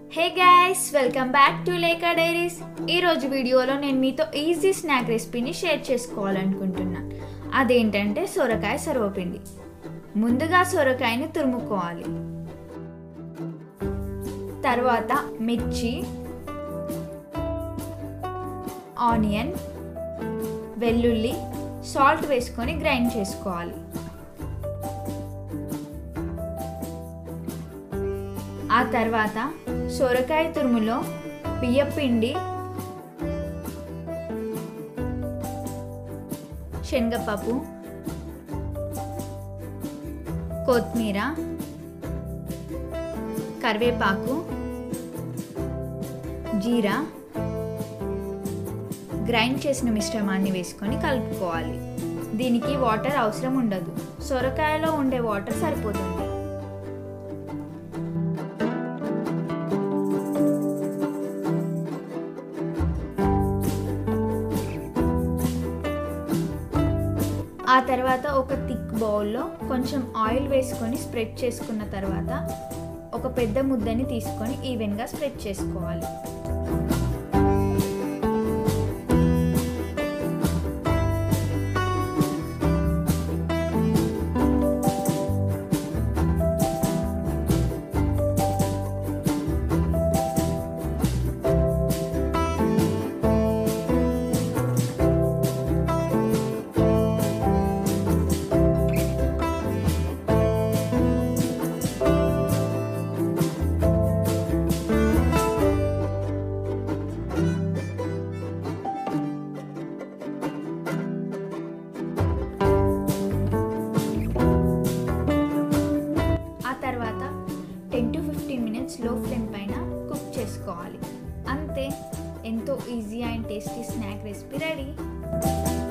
hey guys welcome back to Lekha diaries ఈరోజు వీడియోలో నేను మీతో ఈజీ స్నాక్ రెసిపీని షేర్ చేసుకోవాలనుకుంటున్నాను అదేంటంటే సొరకాయ సర్వపిండి ముందుగా సొరకాయని తురుముకోవాలి తర్వాత మిర్చి ఆనియన్ వెల్లుల్లి సాల్ట్ వేసుకొని గ్రైండ్ చేసుకోవాలి ఆ తర్వాత సొరకాయ తురుములో బియ్యపిండి శనగపప్పు కొత్తిమీర కరివేపాకు జీరా గ్రైండ్ చేసిన మిశ్రమాన్ని వేసుకొని కలుపుకోవాలి దీనికి వాటర్ అవసరం ఉండదు సొరకాయలో ఉండే వాటర్ సరిపోతుంది ఆ తర్వాత ఒక థిక్ బౌల్లో కొంచెం ఆయిల్ వేసుకొని స్ప్రెడ్ చేసుకున్న తర్వాత ఒక పెద్ద ముద్దని తీసుకొని ఈవెన్గా స్ప్రెడ్ చేసుకోవాలి ఆ తర్వాత టెన్ టు ఫిఫ్టీన్ మినిట్స్ లో ఫ్లేమ్ పైన కుక్ చేసుకోవాలి అంతే ఎంతో easy and tasty snack recipe ready